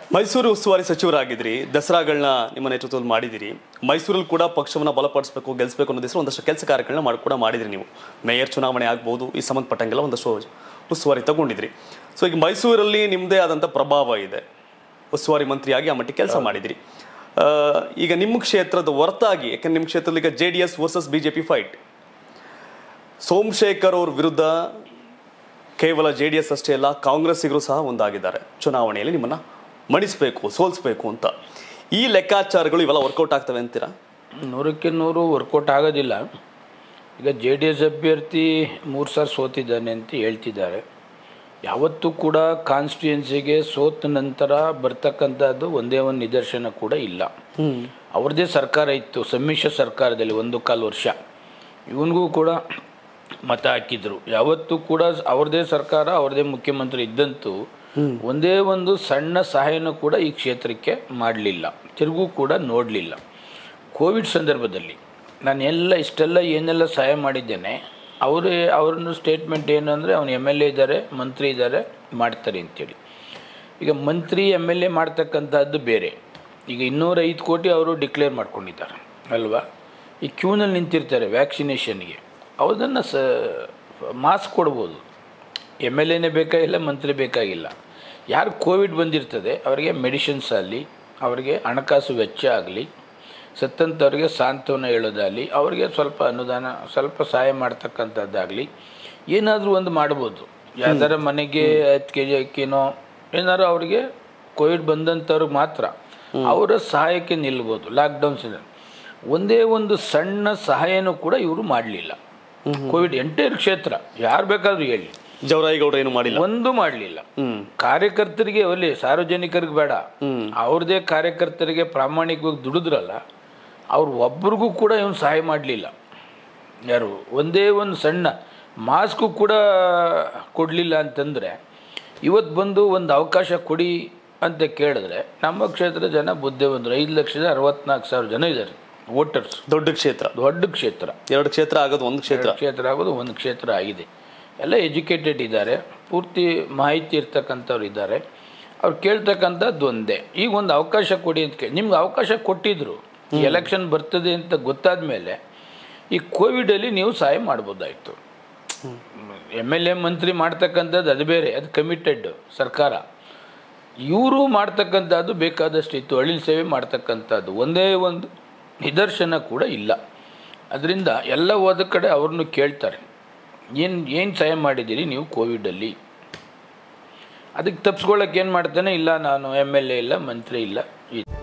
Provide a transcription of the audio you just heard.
ಮೈಸೂರು ಉಸ್ತುವಾರಿ ಸಚಿವರಾಗಿದ್ರಿ ದಸರಾಗಳನ್ನ ನಿಮ್ಮ ನೇತೃತ್ವದಲ್ಲಿ ಮಾಡಿದಿರಿ ಮೈಸೂರಲ್ಲಿ ಕೂಡ ಪಕ್ಷವನ್ನು ಬಲಪಡಿಸಬೇಕು ಗೆಲ್ಲಿಸಬೇಕು ಅನ್ನೋ ಹೆಸರು ಒಂದಷ್ಟು ಕೆಲಸ ಕಾರ್ಯಗಳನ್ನ ಮಾಡಿ ಕೂಡ ಮಾಡಿದ್ರಿ ನೀವು ಮೇಯರ್ ಚುನಾವಣೆ ಆಗ್ಬೋದು ಈ ಸಂಬಂಧಪಟ್ಟಂಗೆಲ್ಲ ಒಂದಷ್ಟು ಉಸ್ತುವಾರಿ ತಗೊಂಡಿದ್ರಿ ಸೊ ಈಗ ಮೈಸೂರಲ್ಲಿ ನಿಮ್ಮದೇ ಆದಂಥ ಪ್ರಭಾವ ಇದೆ ಉಸ್ತುವಾರಿ ಮಂತ್ರಿಯಾಗಿ ಆ ಮಟ್ಟಿಗೆ ಕೆಲಸ ಮಾಡಿದಿರಿ ಆ, ಈಗ ನಿಮ್ಮ ಕ್ಷೇತ್ರದ ಹೊರತಾಗಿ ಯಾಕಂದ್ರೆ ನಿಮ್ಮ ಕ್ಷೇತ್ರದಲ್ಲಿ ಈಗ J D S versus B J P fight Somashekar ಅವ್ರ ವಿರುದ್ಧ ಕೇವಲ ಜೆ ಡಿ ಎಸ್ ಅಷ್ಟೇ ಅಲ್ಲ ಕಾಂಗ್ರೆಸ್ಸಿಗರು ಸಹ ಒಂದಾಗಿದ್ದಾರೆ ಚುನಾವಣೆಯಲ್ಲಿ ನಿಮ್ಮನ್ನ ಮಣಿಸಬೇಕು ಸೋಲಿಸಬೇಕು ಅಂತ ಈ ಲೆಕ್ಕಾಚಾರಗಳು ಇವೆಲ್ಲ ವರ್ಕೌಟ್ ಆಗ್ತವೆ ಅಂತೀರಾ ನೂರಕ್ಕೆ ನೂರು ವರ್ಕೌಟ್ ಆಗೋದಿಲ್ಲ ಈಗ ಜೆ ಡಿ ಎಸ್ ಅಭ್ಯರ್ಥಿ ಮೂರು ಸಾರಿ ಸೋತಿದ್ದಾನೆ ಅಂತ ಹೇಳ್ತಿದ್ದಾರೆ ಯಾವತ್ತೂ ಕೂಡ ಕಾನ್ಸ್ಟಿಟ್ಯೂನ್ಸಿಗೆ ಸೋತ ನಂತರ ಬರ್ತಕ್ಕಂಥದ್ದು ಒಂದೇ ಒಂದು ನಿದರ್ಶನ ಕೂಡ ಇಲ್ಲ ಅವ್ರದ್ದೇ ಸರ್ಕಾರ ಇತ್ತು ಸಮ್ಮಿಶ್ರ ಸರ್ಕಾರದಲ್ಲಿ ಒಂದು ಕಾಲು ವರ್ಷ ಇವನಿಗೂ ಕೂಡ ಮತ ಹಾಕಿದ್ರು ಯಾವತ್ತೂ ಕೂಡ ಅವ್ರದ್ದೇ ಸರ್ಕಾರ ಅವ್ರದ್ದೇ ಮುಖ್ಯಮಂತ್ರಿ ಇದ್ದಂತೂ ಒಂದೇ ಒಂದು ಸಣ್ಣ ಸಹಾಯನೂ ಕೂಡ ಈ ಕ್ಷೇತ್ರಕ್ಕೆ ಮಾಡಲಿಲ್ಲ ತಿರುಗೂ ಕೂಡ ನೋಡಲಿಲ್ಲ ಕೋವಿಡ್ ಸಂದರ್ಭದಲ್ಲಿ ನಾನು ಎಲ್ಲ ಇಷ್ಟೆಲ್ಲ ಏನೆಲ್ಲ ಸಹಾಯ ಮಾಡಿದ್ದೇನೆ ಅವರೇ ಅವ್ರನ್ನ ಸ್ಟೇಟ್ಮೆಂಟ್ ಏನು ಅಂದರೆ ಅವನು ಎಮ್ ಎಲ್ ಎ ಇದ್ದಾರೆ ಮಂತ್ರಿ ಇದ್ದಾರೆ ಮಾಡ್ತಾರೆ ಅಂತೇಳಿ ಈಗ ಮಂತ್ರಿ ಎಮ್ ಎಲ್ ಎ ಮಾಡ್ತಕ್ಕಂಥದ್ದು ಬೇರೆ ಈಗ ಇನ್ನೂರೈದು ಕೋಟಿ ಅವರು ಡಿಕ್ಲೇರ್ ಮಾಡ್ಕೊಂಡಿದ್ದಾರೆ ಅಲ್ವಾ ಈ ಕ್ಯೂನಲ್ಲಿ ನಿಂತಿರ್ತಾರೆ ವ್ಯಾಕ್ಸಿನೇಷನ್ಗೆ ಅದನ್ನು ಸ ಮಾಸ್ಕ್ ಕೊಡ್ಬೋದು ಎಮ್ ಎಲ್ ಎನೇ ಬೇಕಾಗಿಲ್ಲ ಮಂತ್ರಿ ಬೇಕಾಗಿಲ್ಲ ಯಾರು ಕೋವಿಡ್ ಬಂದಿರ್ತದೆ ಅವರಿಗೆ ಮೆಡಿಸಿನ್ಸ್ ಆಗಲಿ ಅವರಿಗೆ ಹಣಕಾಸು ವೆಚ್ಚ ಆಗಲಿ ಸತ್ತಂಥವ್ರಿಗೆ ಸಾಂತ್ವನ ಹೇಳೋದಾಗಲಿ ಅವರಿಗೆ ಸ್ವಲ್ಪ ಅನುದಾನ ಸ್ವಲ್ಪ ಸಹಾಯ ಮಾಡ್ತಕ್ಕಂಥದ್ದಾಗಲಿ ಏನಾದರೂ ಒಂದು ಮಾಡ್ಬೋದು ಯಾವ್ದಾರ ಮನೆಗೆ ಹತ್ತು ಕೆ ಜಿ ಅಕ್ಕಿನೋ ಏನಾದ್ರು ಅವರಿಗೆ ಕೋವಿಡ್ ಬಂದಂಥವ್ರಿಗೆ ಮಾತ್ರ ಅವರ ಸಹಾಯಕ್ಕೆ ನಿಲ್ಬೋದು ಲಾಕ್ಡೌನ್ ಒಂದೇ ಒಂದು ಸಣ್ಣ ಸಹಾಯನೂ ಕೂಡ ಇವರು ಮಾಡಲಿಲ್ಲ ಕೋವಿಡ್ ಎಂಟೈರ್ ಕ್ಷೇತ್ರ ಯಾರು ಬೇಕಾದ್ರೂ ಹೇಳಿ ಜವರಾಯಿಗೌಡ ಏನು ಮಾಡಿಲ್ಲ ಒಂದು ಮಾಡಲಿಲ್ಲ ಹ್ಮ್ ಕಾರ್ಯಕರ್ತರಿಗೆ ಒಲ್ಲಿ ಸಾರ್ವಜನಿಕರಿಗೆ ಬೇಡ ಅವ್ರದೇ ಕಾರ್ಯಕರ್ತರಿಗೆ ಪ್ರಾಮಾಣಿಕವಾಗಿ ದುಡಿದ್ರಲ್ಲ ಅವ್ರು ಒಬ್ರಿಗೂ ಕೂಡ ಇವನು ಸಹಾಯ ಮಾಡಲಿಲ್ಲ ಯಾರು ಒಂದೇ ಒಂದು ಸಣ್ಣ ಮಾಸ್ಕು ಕೂಡ ಕೊಡಲಿಲ್ಲ ಅಂತಂದರೆ ಇವತ್ತು ಬಂದು ಒಂದು ಅವಕಾಶ ಕೊಡಿ ಅಂತ ಕೇಳಿದ್ರೆ ನಮ್ಮ ಕ್ಷೇತ್ರದ ಜನ ಬುದ್ಧಿವಂತರು ಐದು ಲಕ್ಷದ ಅರವತ್ನಾಲ್ಕು ಸಾವಿರ ಜನ ಇದ್ದಾರೆ ವೋಟರ್ಸ್ ದೊಡ್ಡ ಕ್ಷೇತ್ರ ದೊಡ್ಡ ಕ್ಷೇತ್ರ ಎರಡು ಕ್ಷೇತ್ರ ಆಗೋದು ಒಂದು ಕ್ಷೇತ್ರ ಕ್ಷೇತ್ರ ಆಗೋದು ಒಂದು ಕ್ಷೇತ್ರ ಆಗಿದೆ ಎಲ್ಲ ಎಜುಕೇಟೆಡ್ ಇದ್ದಾರೆ ಪೂರ್ತಿ ಮಾಹಿತಿ ಇರ್ತಕ್ಕಂಥವ್ರು ಇದ್ದಾರೆ ಅವ್ರು ಕೇಳ್ತಕ್ಕಂಥದ್ದು ಒಂದೇ ಈಗ ಒಂದು ಅವಕಾಶ ಕೊಡಿ ಅಂತ ಕೇಳಿ ನಿಮ್ಗೆ ಅವಕಾಶ ಕೊಟ್ಟಿದ್ರು ಎಲೆಕ್ಷನ್ ಬರ್ತದೆ ಅಂತ ಗೊತ್ತಾದ ಮೇಲೆ ಈ ಕೋವಿಡಲ್ಲಿ ನೀವು ಸಹಾಯ ಮಾಡ್ಬೋದಾಯಿತು ಎಮ್ ಎಲ್ ಎ ಮಂತ್ರಿ ಮಾಡ್ತಕ್ಕಂಥದ್ದು ಅದು ಬೇರೆ ಅದು ಕಮಿಟೆಡ್ ಸರ್ಕಾರ ಇವರು ಮಾಡ್ತಕ್ಕಂಥದ್ದು ಬೇಕಾದಷ್ಟು ಇತ್ತು ಅಳಿಲ್ ಸೇವೆ ಮಾಡ್ತಕ್ಕಂಥದ್ದು ಒಂದೇ ಒಂದು ನಿದರ್ಶನ ಕೂಡ ಇಲ್ಲ ಅದರಿಂದ ಎಲ್ಲ ಹೋದ ಕಡೆ ಅವ್ರನ್ನು ಕೇಳ್ತಾರೆ ಏನು ಏನು ಸಹಾಯ ಮಾಡಿದ್ದೀರಿ ನೀವು ಕೋವಿಡಲ್ಲಿ ಅದಕ್ಕೆ ತಪ್ಪಿಸ್ಕೊಳ್ಳೋಕೆ ಏನು ಮಾಡ್ತಾನೆ ಇಲ್ಲ ನಾನು ಎಮ್ ಎಲ್ ಎ ಇಲ್ಲ ಮಂತ್ರಿ ಇಲ್ಲ ಈ